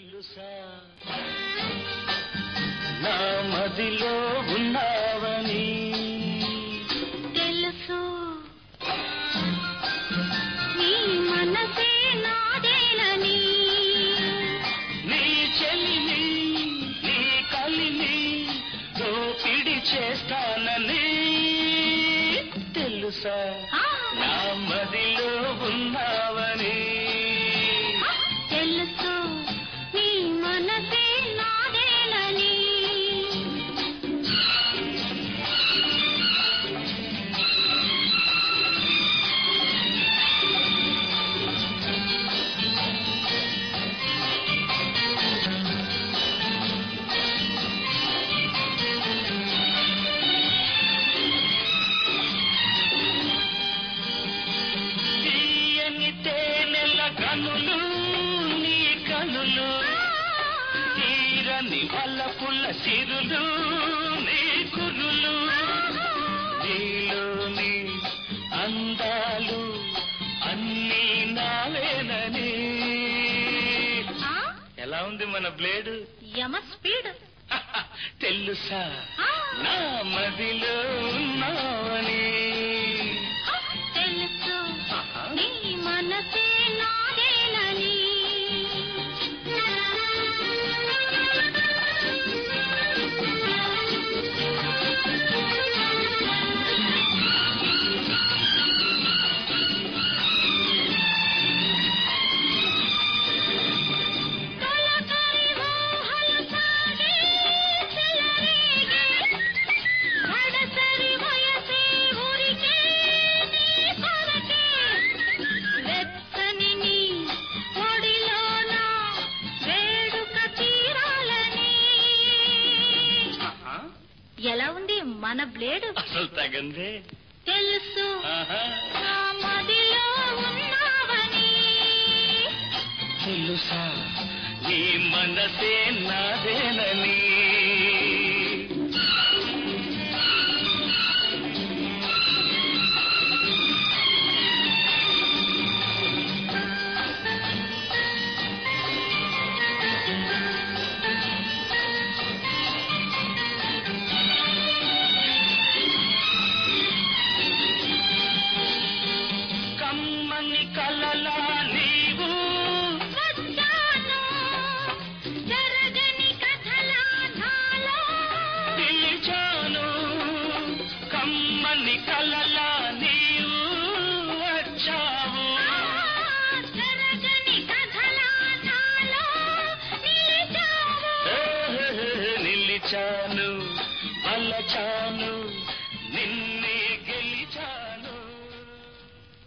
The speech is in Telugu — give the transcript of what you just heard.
తెలుసా నా మదిలో ఉన్నావని తెలుసు నీ మనసే నాదేనని నీ చెల్లిని నీ కలిని దోపిడి చేస్తానని తెలుసా ఆ, నా మదిలో ఉన్నావని తెలుసు నీ మనసే నాదేనని తీయని తేనెల కనులు నీ కనులు తీరని వల్లపుల్ల సిరులు నీ కురులు నీలోని అందాలు అన్నీ నావేనని ఆ, ఎలా ఉంది మన బ్లేడ్ యమ స్పీడ్ తెలుసా ఆ, నా మదిలో ఉన్నావని తెలుసు ఆహా. నీ మనసే నాదేనని కలకరి ఊహలు సాగి చెలరేగే గడసరి వయసే ఊరికే నీ కొరకే వెచ్చని నీ ఒడిలోన వేడుక తీరాలని ఆహా. ఎలా ఉంది మన బ్లేడ్ అసలు తగందే తెలుసు ఆహా. నా మదిలో ఉన్నావని తెలుసా నీ మనసే నాదేనని కమ్మని కలలా నీవు వచ్చాను జరగని కథలా నాలో పిలిచాను కమ్మని కలలా నీవు వచ్చావు జరగని కథలా నాలో నిలిచావు ఏహ్ నిలిచాను అలచాను